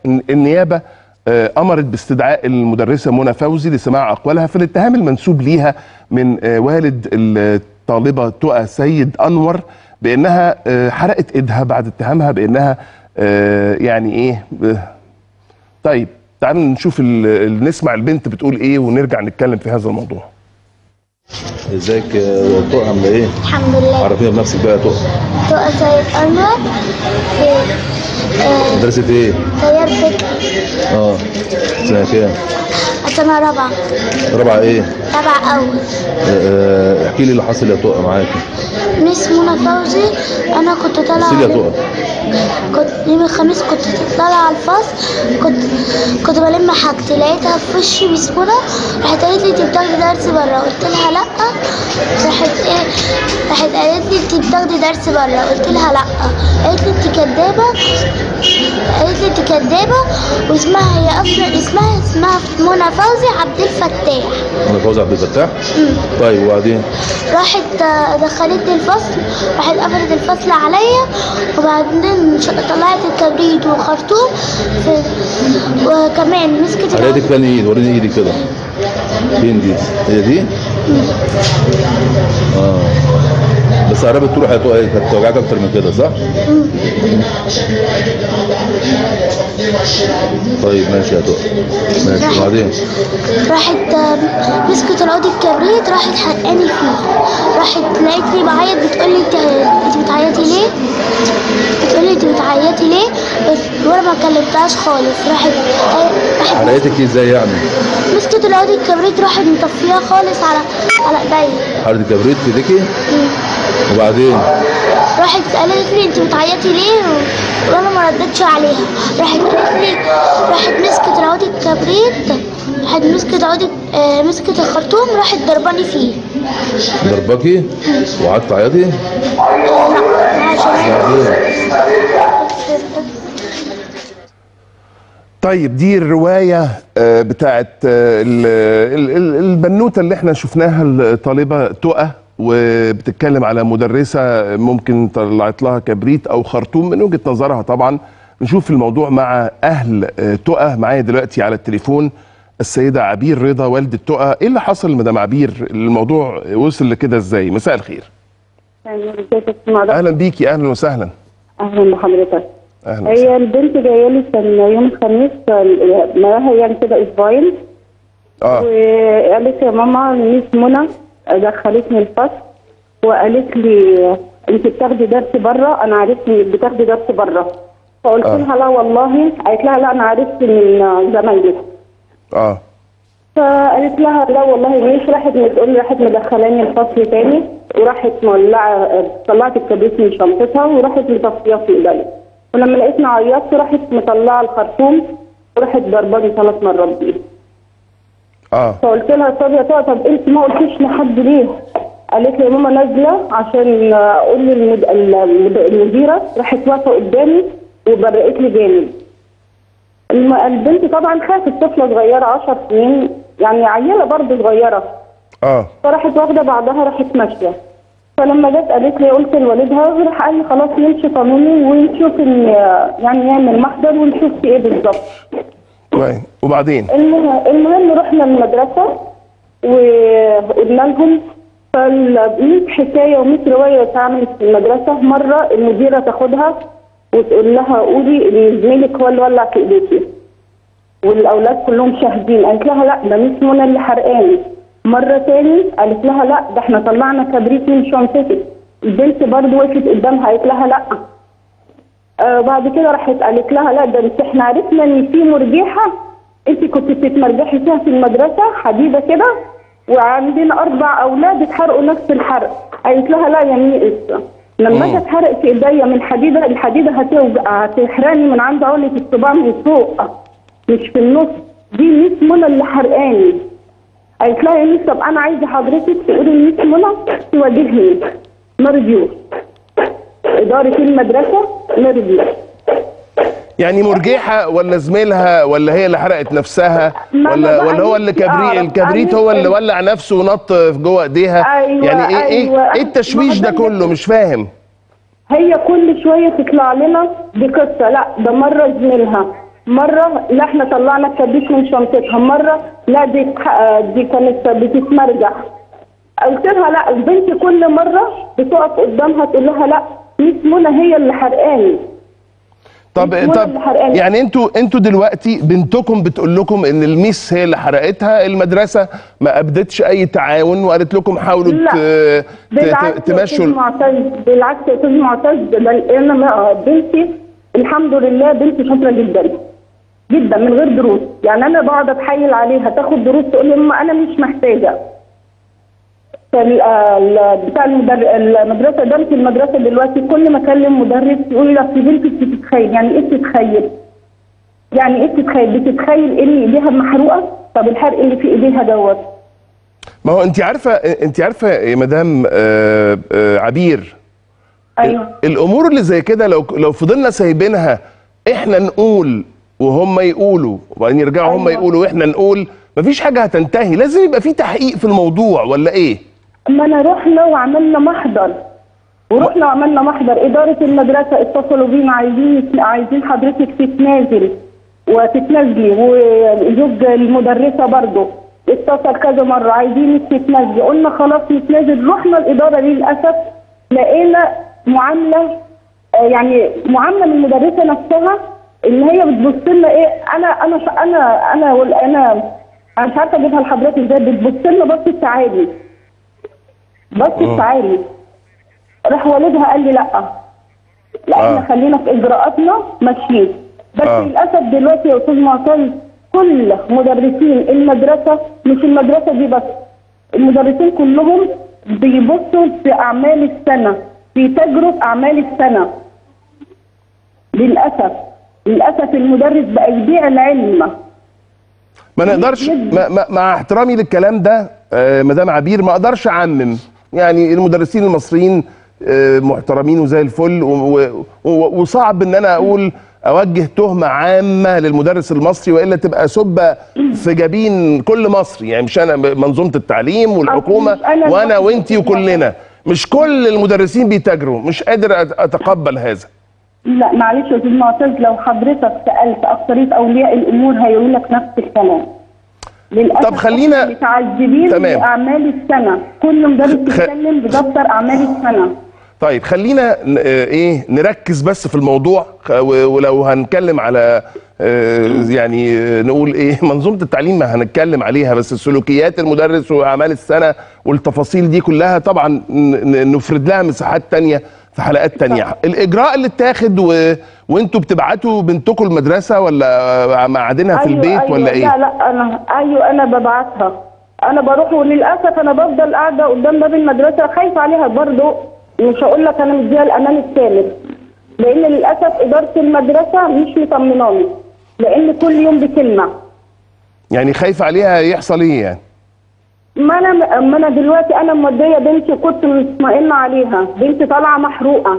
الن- النيابه آه، امرت باستدعاء المدرسه منى فوزي لسماع اقوالها في الاتهام المنسوب ليها من آه، والد الطالبه تقى سيد انور بانها آه، حرقت ايدها بعد اتهامها بانها آه، يعني ايه آه، طيب تعالوا نشوف ال- ال- نسمع البنت بتقول ايه ونرجع نتكلم في هذا الموضوع ازيك يا طوق عامله ايه؟ الحمد لله عرفينا بنفسك بقى يا طوق تقى سيد أنور في آه، مدرسة ايه؟ تيار فكري اه سنة كام؟ سنة رابعة رابعة ايه؟ رابعة أول آه، آه، احكي لي اللي حصل يا طوق معاكي مس منى فوزي أنا كنت طالعة سيل يا على- طوق كنت يوم الخميس كنت طالعة على الفصل كنت كنت بلم حاجتي لقيتها في وشي بسهولة راحت قالت لي انت بتاخدي درس بره قلت لها لا راحت ايه راحت قالت لي انت بتاخدي درس بره قلت لها لا قالت لي انت كدابة قالت لي انت كدابة واسمها هي اصلا اسمها اسمها منى فوزي عبد الفتاح انا فوزي عبد الفتاح طيب وبعدين راحت آه، دخلتني الفصل راحت قفلت الفصل عليا وبعدين ش- طلعت الكبريت وخرطوم في وكمان مسكت على ايدك تاني ايد وريني ايدك كده فين دي؟ هي دي؟ اه بس قربت تروح يا طوق كانت توجعك اكتر من كده صح؟ طيب ماشي يا طوق ماشي وبعدين راحت آه، مسكت العود الكبريت راحت حرقاني فيه راحت لقيتني بعيط بتقولي انت انت بتعيطي ليه؟ بتقولي انت بتعيطي ليه؟ بس وانا ما كلمتهاش خالص راحت راحت حرقتك ايه ازاي يعني؟ مسكت العود الكبريت راحت مطفيها خالص على على ايديا حرقة كبريت في ايديكي وبعدين راحت قالت لي انت بتعيطي ليه و- وانا ما ردتش عليها راحت قالت لي راحت مسكت العود الكبريت راحت مسكت عود آه مسكت الخرطوم راحت ضرباني فيه ضربكي وقعدت تعيطي آه لا عشان وبعدين طيب دي الرواية آه، بتاعت آه، ال- ال- ال- البنوتة اللي احنا شفناها الطالبة تقى وبتتكلم على مدرسة ممكن طلعت لها كبريت أو خرطوم من وجهة نظرها طبعا نشوف الموضوع مع أهل آه، تقى معايا دلوقتي على التليفون السيدة عبير رضا والدة تقى إيه اللي حصل لمدام عبير الموضوع وصل لكده إزاي مساء الخير يعني ازيك يا أستاذ معرفة؟ أهلا بيكي أهلا وسهلا اهلا بحضرتك أهلا وسهلا هي البنت جايه لي كان يوم الخميس معاها يعني كده اسبوعين آه وقالت يا ماما ميس منى دخلتني الفصل وقالت لي انت بتاخدي درس بره انا عرفت انك بتاخدي درس بره فقلت آه. لها لا والله قالت لها لا انا عرفت من زمايلك آه فقالت لها لا والله مش راحت بتقول لي راحت مدخلاني الفصل تاني وراحت مولعه طلعت الكبريت من شنطتها وراحت مطفيه في ايديا ولما لقيتني عيطت راحت مطلعه الخرطوم وراحت ضرباني ثلاث مرات بيه آه فقلت لها طب يا طه طب انت ما قلتيش لحد ليه؟ قالت لي يا ماما نازله عشان اقول للمد... المد... المديره راحت واقفه قدامي وبرقت لي جامد الم... البنت طبعا خافت طفله صغيره 10 سنين يعني عيله برضه صغيره آه فراحت واخده بعضها راحت ماشيه فلما جت قالت لي قلت لوالدها راح قال لي خلاص نمشي قانوني ونشوف ان يعني نعمل محضر ونشوف في ايه بالظبط كويس وبعدين المهم المهم رحنا المدرسة وقلنا لهم فالميت حكاية وميت رواية اتعملت في المدرسة مرة المديرة تاخدها وتقول لها قولي ان زميلك هو اللي ولع في ايديكي والاولاد كلهم شاهدين قالت لها لا ده ميس منى اللي حرقاني مرة تاني قالت لها لا ده احنا طلعنا كبريت من شنطتك البنت برضه وقفت قدامها قالت لها لا آه بعد كده راحت قالت لها لا ده انت احنا عرفنا ان في مرجحه انت كنت بتتمرجحي فيها في المدرسه حديده كده وعندنا اربع اولاد اتحرقوا نفس الحرق قالت لها لا يا ميس لما مم. اجي اتحرق في ايديا من حديده الحديده هتوجع هتحرقني من عند عقله الصباع من فوق مش في النص دي ميس منى اللي حرقاني قالت لها يا ميس طب انا عايزه حضرتك تقولي لميس منى تواجهني مرجوح إدارة المدرسة نرجو يعني مرجحة ولا زميلها ولا هي اللي حرقت نفسها ما ولا أنا بقى ولا هو اللي نفسي كبريت أعرف. الكبريت أنا هو اللي نفسي- ولع نفسه ونط في جوه ايديها أيوة، يعني ايه ايه أيوة. ايه التشويش ما ده هو ده كله اللي- مش فاهم هي كل شوية تطلع لنا بقصة لا ده مرة زميلها مره لا احنا طلعنا الكبريت من شنطتها مره لا دي ك- دي كانت بتتمرجح قلت لها لا البنت كل مره بتقف قدامها تقول لها لا ميس منى هي اللي حرقاني طب مش هو طب اللي حرقاني. يعني انتوا انتوا دلوقتي بنتكم بتقول لكم ان الميس هي اللي حرقتها المدرسه ما ابدتش اي تعاون وقالت لكم حاولوا لا. ت- ت- بالعكس ت- يا تمشوا استاذ معتز بالعكس يا استاذ معتز بل انا ما- بنتي الحمد لله بنتي شاطره جدا جدا من غير دروس يعني انا بقعد اتحايل عليها تاخد دروس تقول لي ماما انا مش محتاجه فال- آه، ال- بتاع المدر... المدرسه ده في المدرسه دلوقتي كل ما اكلم مدرس يقول لي اصل بنتي بتتخيل يعني ايه بتتخيل؟ يعني ايه بتتخيل؟ بتتخيل ان ايديها محروقه طب الحرق اللي في ايديها دوت ما هو انت عارفه انت عارفه يا مدام آه، آه، عبير ايوه الامور اللي زي كده لو لو فضلنا سايبينها احنا نقول وهم يقولوا وبعدين يرجعوا هم أيوة. يقولوا واحنا نقول مفيش حاجه هتنتهي لازم يبقى في تحقيق في الموضوع ولا ايه ما انا رحنا وعملنا محضر ورحنا وعملنا محضر اداره المدرسه اتصلوا بينا عايزين عايزين حضرتك تتنازل وتتنازلي وزوج المدرسه برضه اتصل كذا مره عايزينك تتنازلي قلنا خلاص نتنازل رحنا الاداره للاسف لقينا معامله آه، يعني معامله من المدرسه نفسها ان هي بتبص لنا ايه انا انا انا انا انا انا مش عارفه اجيبها لحضرتك ازاي بتبص لنا بصه تعالي بس تعالي راح والدها قال لي لا لا آه. احنا خلينا في اجراءاتنا ماشيين بس آه. للاسف دلوقتي يا استاذ معتز كل مدرسين المدرسه مش المدرسه دي بس المدرسين كلهم بيبصوا في اعمال السنه بيتاجروا في اعمال السنه للاسف للاسف المدرس بقى يبيع العلم ما نقدرش ما ما مع احترامي للكلام ده آه، مدام عبير ما اقدرش اعمم يعني المدرسين المصريين آه، محترمين وزي الفل و- و- و- وصعب ان انا اقول اوجه تهمه عامه للمدرس المصري والا تبقى سبه في جبين كل مصري يعني مش انا منظومه التعليم والحكومه مش أنا وانا لوحدي. وانتي وكلنا مش كل المدرسين بيتاجروا مش قادر أت- اتقبل هذا لا معلش يا استاذ معتز لو حضرتك سالت اكثريه اولياء الامور هيقولوا لك نفس الكلام للاسف طب خلينا- إحنا متعذبين تمام. باعمال السنه كل مدرس خ- بيتكلم بدفتر اعمال السنه طيب خلينا ن- آه، ايه نركز بس في الموضوع خ- و- ولو هنتكلم على آه، يعني آه، نقول ايه منظومه التعليم ما هنتكلم عليها بس سلوكيات المدرس واعمال السنه والتفاصيل دي كلها طبعا ن- ن- نفرد لها مساحات تانية في حلقات تانية الاجراء اللي اتاخد و... وانتوا بتبعتوا بنتكم المدرسه ولا معادنها في البيت أيوة ولا ايه لا لا انا ايوه انا ببعتها انا بروح وللاسف انا بفضل قاعده قدام باب المدرسه خايفه عليها برضه مش هقول لك انا مديها الامان الكامل لان للاسف اداره المدرسه مش مطمناني لان كل يوم بكلمه يعني خايفه عليها يحصل ايه يعني ما انا ما انا دلوقتي انا موديه بنتي كنت مطمئنه عليها بنتي طالعه محروقه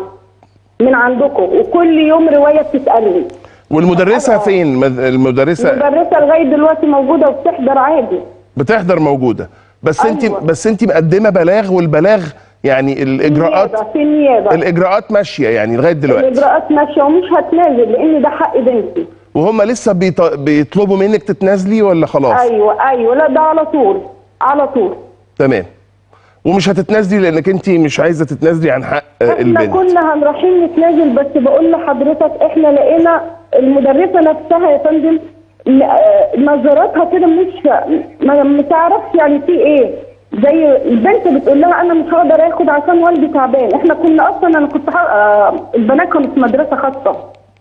من عندكم وكل يوم روايه بتسالني والمدرسه فين مد- المدرسه المدرسه لغايه دلوقتي موجوده وبتحضر عادي بتحضر موجوده بس انت أيوة. بس انت مقدمه بلاغ والبلاغ يعني الاجراءات نيابة، في النيابه الاجراءات ماشيه يعني لغايه دلوقتي الاجراءات ماشيه ومش هتنازل لان ده حق بنتي وهم لسه بيط... بيطلبوا منك تتنازلي ولا خلاص ايوه ايوه لا ده على طول على طول تمام ومش هتتنازلي لانك انت مش عايزه تتنازلي عن حق آه، احنا البنت كنا هنروحين نتنازل بس بقول لحضرتك احنا لقينا المدرسه نفسها يا فندم ن- آه، نظراتها كده مش ما ما تعرفش يعني في ايه زي البنت بتقول لها انا مش هقدر اخد عشان والدي تعبان احنا كنا اصلا انا كنت ح- آه، البنات كانوا في مدرسه خاصه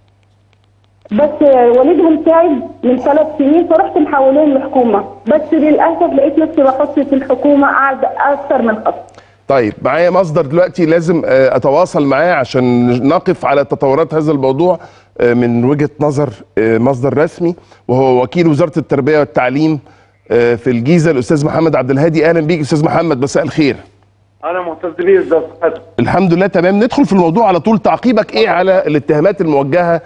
بس آه، والدهم تعب من ثلاث سنين فرحت محولهم لحكومه بس للاسف لقيت نفسي بحط في الحكومه قاعده اكثر من خط طيب معايا مصدر دلوقتي لازم آه، اتواصل معاه عشان نقف على تطورات هذا الموضوع آه، من وجهه نظر آه، مصدر رسمي وهو وكيل وزاره التربيه والتعليم آه، في الجيزه الاستاذ محمد عبد الهادي اهلا بيك استاذ محمد مساء الخير انا معتز بيه ده صحته الحمد لله تمام ندخل في الموضوع على طول تعقيبك ايه على الاتهامات الموجهه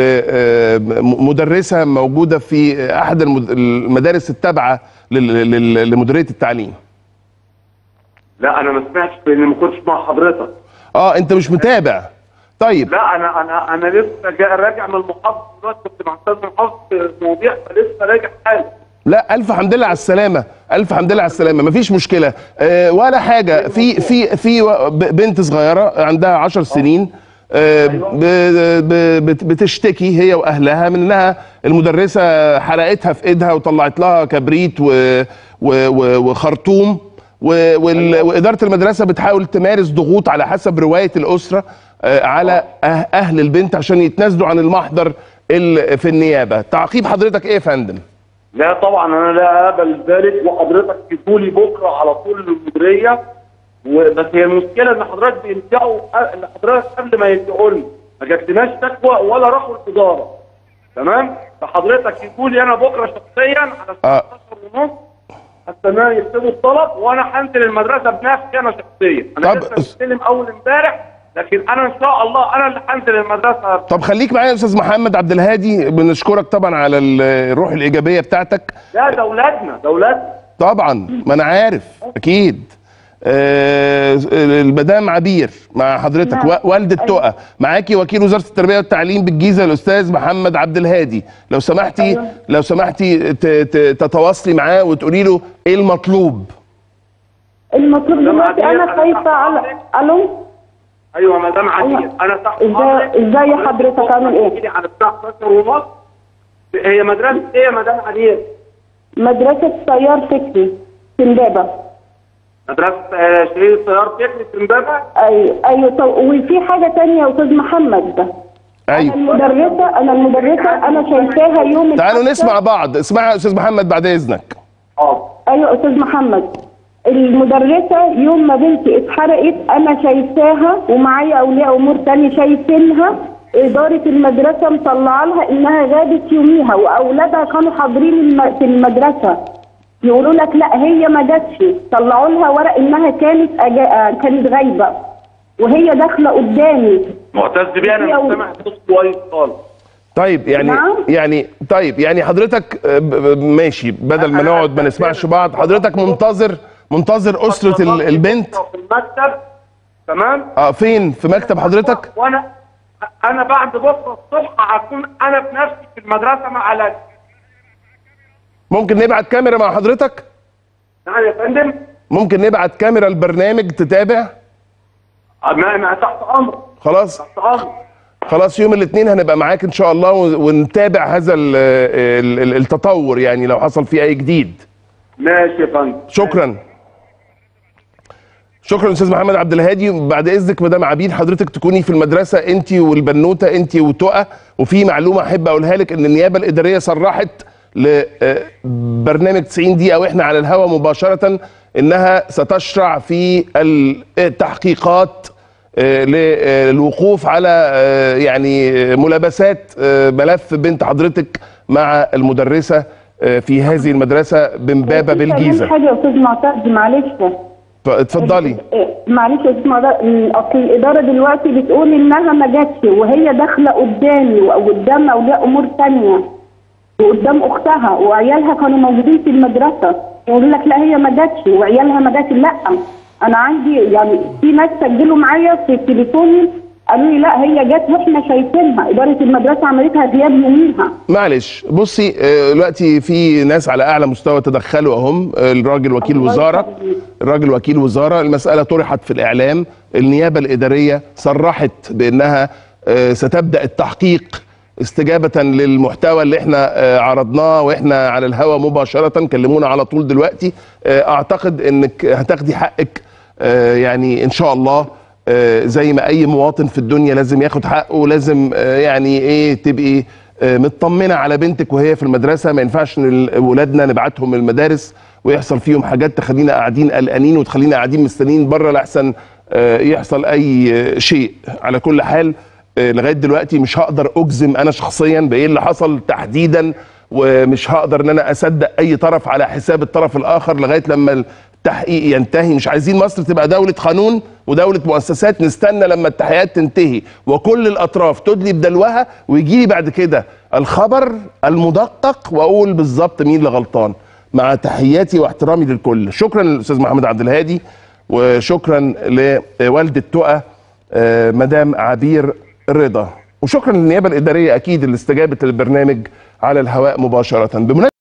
لمدرسه موجوده في احد المد- المدارس التابعه لل- لل- لمديريه التعليم لا انا ما سمعتش لان ما كنتش مع حضرتك اه انت مش متابع طيب لا انا انا انا لسه جاي راجع من المحافظه دلوقتي كنت مع استاذ محافظ في مواضيع فلسه راجع حالا لا الف حمد لله على السلامه الف حمد لله على السلامه مفيش مشكله أه ولا حاجه في في في و- ب- بنت صغيره عندها عشر سنين أه ب- ب- بت- بتشتكي هي واهلها من انها المدرسه حرقتها في ايدها وطلعت لها كبريت و و و وخرطوم و- وال- واداره المدرسه بتحاول تمارس ضغوط على حسب روايه الاسره آه، على أه- اهل البنت عشان يتنازلوا عن المحضر ال- في النيابه تعقيب حضرتك ايه يا فندم لا طبعا انا لا اقبل ذلك وحضرتك تجولي بكره على طول المديريه وبس هي المشكله ان حضرتك بينتهوا ان حضرتك قبل ما ينتهوا لي ما جاتلناش شكوى ولا راحوا الاداره تمام فحضرتك تجولي انا بكره شخصيا على آه. 16 ونص هستناه يكتبوا الطلب وانا هنزل المدرسه بنفسي انا شخصيا انا طب لسه أس- مستلم اول امبارح لكن انا ان شاء الله انا اللي هنزل المدرسه طب خليك معايا يا استاذ محمد عبد الهادي بنشكرك طبعا على ال- الروح الايجابيه بتاعتك لا ده اولادنا ده اولادنا طبعا ما انا عارف اكيد آه، المدام عبير مع حضرتك نعم. و- والدة تقى معاكي وكيل وزاره التربيه والتعليم بالجيزه الاستاذ محمد عبد الهادي لو سمحتي أيوة. لو سمحتي ت- ت- تتواصلي معاه وتقولي له ايه المطلوب المطلوب لما دلوقتي عبير، انا أنا خايفه تحت على أمرك. الو ايوه مدام عدير أيوة. انا تحت إزاي- أمرك. إزاي حضرتك عامل إيه؟ تيجي على الساعه 11 ونص هي مدرسه ايه يا مدام عدير؟ مدرسه سيار فكري في امبابه مدرسه آه، شريف سيار تكني في امبابه ايوه ايوه طب وفي حاجه تانية يا استاذ محمد ده انا ايوه المدرسه انا المدرسه انا شايفاها يوم تعالوا الحادثة. نسمع بعض اسمعها يا استاذ محمد بعد اذنك اه ايوه استاذ محمد المدرسه يوم ما بنتي اتحرقت انا شايفاها ومعايا اولياء امور تاني شايفينها اداره المدرسه مطلعه لها انها غابت يوميها واولادها كانوا حاضرين الم- في المدرسه يقولوا لك لا هي ما جاتش طلعوا لها ورق انها كانت أجا... آه، كانت غايبه وهي داخله قدامي معتز بيه انا يوم. مش سامع صوت كويس خالص طيب يعني نعم. يعني طيب يعني حضرتك آه، ب- ب- ماشي بدل ما أنا- نقعد ما نسمعش بعض حضرتك منتظر منتظر اسره ال- البنت في المكتب تمام اه فين في مكتب حضرتك وانا انا بعد بكره الصبح هكون انا بنفسي في المدرسه مع علاج ممكن نبعت كاميرا مع حضرتك نعم يا فندم ممكن نبعت كاميرا البرنامج تتابع ما ما تحت امر خلاص تحت امر خلاص يوم الاثنين هنبقى معاك ان شاء الله و- ونتابع هذا ال- ال- ال- التطور يعني لو حصل فيه اي جديد ماشي يا فندم شكرا شكرا استاذ محمد عبد الهادي بعد اذنك مدام عبيد حضرتك تكوني في المدرسه انت والبنوته انت وتقى وفي معلومه احب اقولها لك ان النيابه الاداريه صرحت لبرنامج 90 دقيقه واحنا على الهواء مباشره انها ستشرع في التحقيقات آه، للوقوف على آه، يعني آه، ملابسات آه، ملف بنت حضرتك مع المدرسه آه، في هذه المدرسه بمبابه في كمان بالجيزه حاجه يا استاذ معتز معلش اتفضلي إيه، معلش يا استاذ معتز اصل الاداره دلوقتي بتقول انها ما جاتش وهي داخله قدامي وقدام اولياء امور ثانيه وقدام اختها وعيالها كانوا موجودين في المدرسه يقولوا لك لا هي ما جاتش وعيالها ما جاتش لا انا عندي يعني في ناس سجلوا معايا في تليفوني قالوا لي لا هي جت واحنا شايفينها اداره المدرسه عملتها غياب يوميها معلش بصي آه، دلوقتي في ناس على اعلى مستوى تدخلوا اهم آه، الراجل وكيل الله وزاره يخليك. الراجل وكيل وزاره المساله طرحت في الاعلام النيابه الاداريه صرحت بانها آه، ستبدا التحقيق استجابه للمحتوى اللي احنا آه، عرضناه واحنا على الهواء مباشره كلمونا على طول دلوقتي آه، اعتقد انك هتاخدي حقك آه، يعني ان شاء الله آه، زي ما اي مواطن في الدنيا لازم ياخد حقه ولازم آه، يعني ايه تبقي آه، مطمنه على بنتك وهي في المدرسه ما ينفعش ان ال- ولادنا نبعتهم المدارس ويحصل فيهم حاجات تخلينا قاعدين قلقانين وتخلينا قاعدين مستنيين بره لاحسن آه، يحصل اي آه، شيء على كل حال آه، لغايه دلوقتي مش هقدر اجزم انا شخصيا بايه اللي حصل تحديدا ومش هقدر ان انا اصدق اي طرف على حساب الطرف الاخر لغايه لما التحقيق ينتهي مش عايزين مصر تبقى دولة قانون ودولة مؤسسات نستنى لما التحقيقات تنتهي وكل الأطراف تدلي بدلوها ويجي لي بعد كده الخبر المدقق وأقول بالظبط مين اللي غلطان مع تحياتي واحترامي للكل شكرا للأستاذ محمد عبد الهادي وشكرا لوالدة تقى آه، مدام عبير الرضا وشكرا للنيابه الاداريه اكيد اللي استجابت للبرنامج على الهواء مباشره بمناسبة